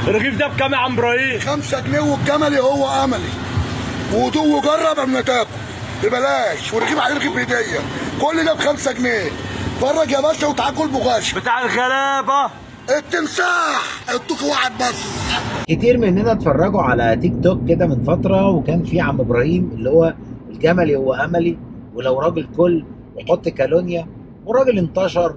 الرغيف ده بكام يا عم ابراهيم 5 جنيه والجملي هو املي ودوق وجرب قبل ما تاكل ببلاش ورغيف عليه رغيف هديه كل ده ب 5 جنيه اتفرج يا باشا وتعال كل بغاش بتاع الغلابه التمساح ادوك واحد بس كتير مننا اتفرجوا على تيك توك كده من فتره وكان في عم ابراهيم اللي هو الجملي هو املي ولو راجل كل وحط كالونيا والراجل انتشر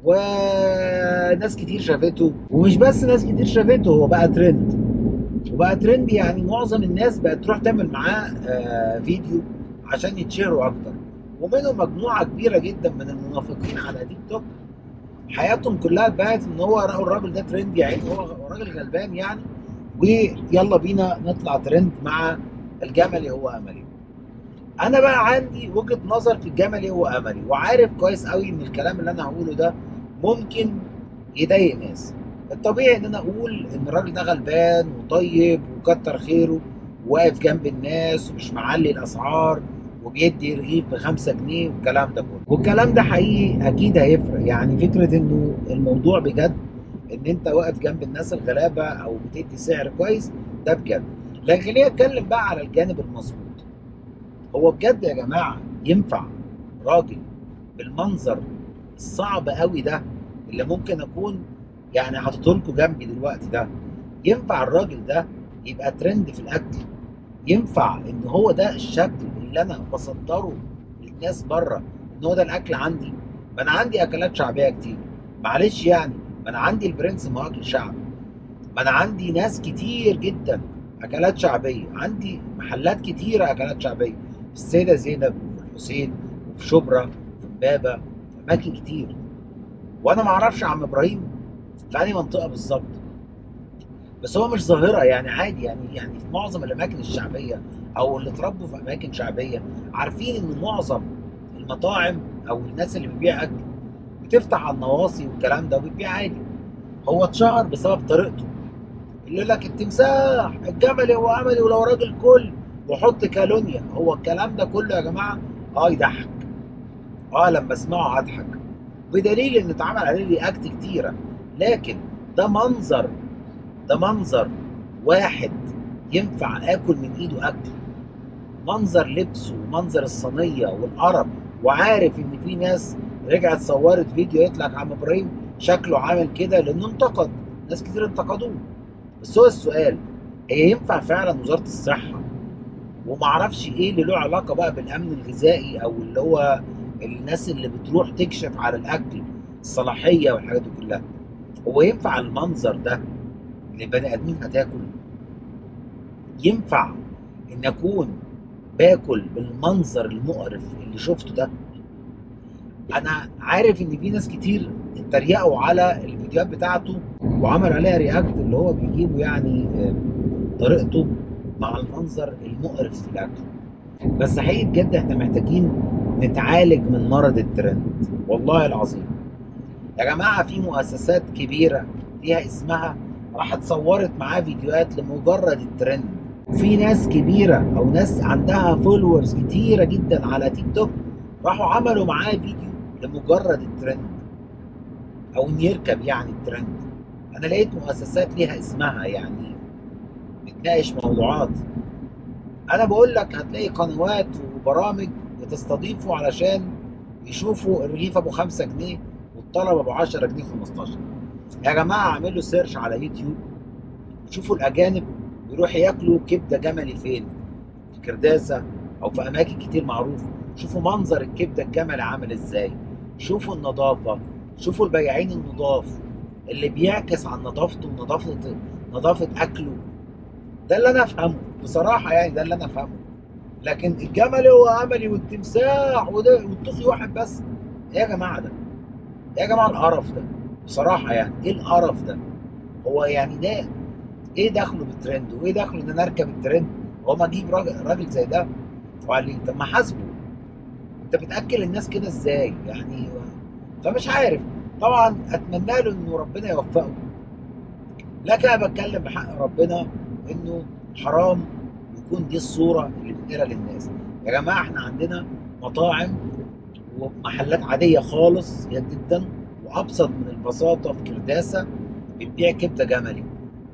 وناس كتير شافته ومش بس ناس كتير شافته هو بقى ترند وبقى ترند يعني معظم الناس بقت تروح تعمل معاه آه، فيديو عشان يتشهروا اكتر ومنهم مجموعه كبيره جدا من المنافقين على تيك توك حياتهم كلها اتبعت ان هو لقوا الراجل ده ترند يعني هو راجل غلبان يعني ويلا بينا نطلع ترند مع الجملي هو املي انا بقى عندي وجهه نظر في الجملي هو املي وعارف كويس قوي ان الكلام اللي انا هقوله ده ممكن يضايق ناس الطبيعي ان انا اقول ان الراجل ده غلبان وطيب وكتر خيره وواقف جنب الناس ومش معلي الاسعار وبيدي رغيف بخمسة جنيه والكلام ده كله والكلام ده حقيقي اكيد هيفرق يعني فكره انه الموضوع بجد ان انت واقف جنب الناس الغلابه او بتدي سعر كويس ده بجد لكن خليني اتكلم بقى على الجانب المظبوط هو بجد يا جماعه ينفع راجل بالمنظر الصعب قوي ده اللي ممكن اكون يعني حاطط لكم جنبي دلوقتي ده ينفع الراجل ده يبقى ترند في الاكل ينفع ان هو ده الشكل اللي انا بصدره للناس بره ان هو ده الاكل عندي ما انا عندي اكلات شعبيه كتير معلش يعني ما انا عندي البرنس ما هو اكل شعبي ما انا عندي ناس كتير جدا اكلات شعبيه عندي محلات كتيره اكلات شعبيه في السيده زينب وفي الحسين وفي شبرا وفي امبابه في اماكن كتير وانا ما اعرفش عم ابراهيم في انهي منطقه بالظبط بس هو مش ظاهره يعني عادي يعني يعني في معظم الاماكن الشعبيه او اللي اتربوا في اماكن شعبيه عارفين ان معظم المطاعم او الناس اللي بتبيع اكل بتفتح على النواصي والكلام ده وبتبيع عادي هو اتشهر بسبب طريقته اللي يقول لك التمساح الجملي هو عملي ولو راجل كل وحط كالونيا هو الكلام ده كله يا جماعه اه يضحك اه لما اسمعه هضحك بدليل ان اتعمل عليه رياكت كتيره لكن ده منظر ده منظر واحد ينفع اكل من ايده اكل منظر لبسه ومنظر الصينيه والقرف وعارف ان في ناس رجعت صورت فيديو يطلع عم ابراهيم شكله عامل كده لانه انتقد ناس كتير انتقدوه بس هو السؤال هي ينفع فعلا وزاره الصحه ومعرفش ايه اللي له علاقه بقى بالامن الغذائي او اللي هو الناس اللي بتروح تكشف على الاكل الصلاحيه والحاجات دي كلها هو ينفع المنظر ده لبني ادمين هتاكل ينفع ان اكون باكل بالمنظر المقرف اللي شفته ده انا عارف ان في ناس كتير اتريقوا على الفيديوهات بتاعته وعمل عليها رياكت اللي هو بيجيبه يعني آه، طريقته مع المنظر المقرف في الاكل بس حقيقي بجد احنا محتاجين نتعالج من مرض الترند والله العظيم يا جماعه في مؤسسات كبيره ليها اسمها راحت صورت معاه فيديوهات لمجرد الترند في ناس كبيره او ناس عندها فولورز كتيره جدا على تيك توك راحوا عملوا معاه فيديو لمجرد الترند او ان يركب يعني الترند انا لقيت مؤسسات ليها اسمها يعني بتناقش موضوعات انا بقول لك هتلاقي قنوات وبرامج بتستضيفه علشان يشوفوا الرغيف ابو 5 جنيه والطلب ابو 10 جنيه 15 يا جماعه اعملوا سيرش على يوتيوب وشوفوا الاجانب بيروحوا ياكلوا كبده جملي فين في كرداسه او في اماكن كتير معروفه شوفوا منظر الكبده الجملي عامل ازاي شوفوا النظافه شوفوا البياعين النضاف اللي بيعكس عن نظافته ونظافه نظافه اكله ده اللي انا افهمه بصراحه يعني ده اللي انا افهمه لكن الجمل هو عملي والتمساح وده والطفي واحد بس ايه يا جماعه ده ايه يا جماعه القرف ده بصراحه يعني ايه القرف ده هو يعني ده ايه دخله بالترند وايه دخله ان انا اركب الترند هو ما اجيب راجل راجل زي ده وقال لي طب ما حاسبه انت بتاكل الناس كده ازاي يعني فمش عارف طبعا اتمنى له انه ربنا يوفقه لكن انا بتكلم بحق ربنا انه حرام يكون دي الصوره اللي بتنقلها للناس يا جماعه احنا عندنا مطاعم ومحلات عاديه خالص جدا وابسط من البساطه في كرداسه بتبيع كبده جملي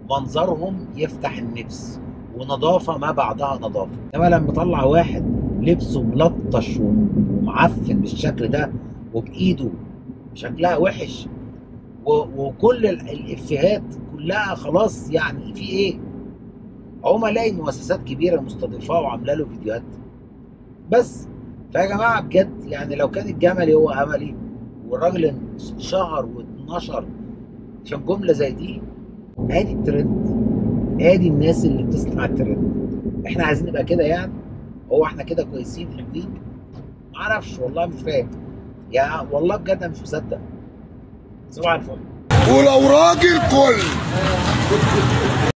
منظرهم يفتح النفس ونظافه ما بعدها نظافه انما لما طلع واحد لبسه ملطش ومعفن بالشكل ده وبايده شكلها وحش و- وكل ال- الافيهات كلها خلاص يعني في ايه هم الاقي مؤسسات كبيره مستضيفاه وعامله له فيديوهات بس فيا جماعه بجد يعني لو كان الجملي هو املي والراجل شهر واتنشر عشان جمله زي دي ادي الترند ادي الناس اللي بتصنع الترند احنا عايزين نبقى كده يعني هو احنا كده كويسين حلوين معرفش والله مش فاهم يا والله بجد انا مش مصدق صباح الفل ولو راجل كل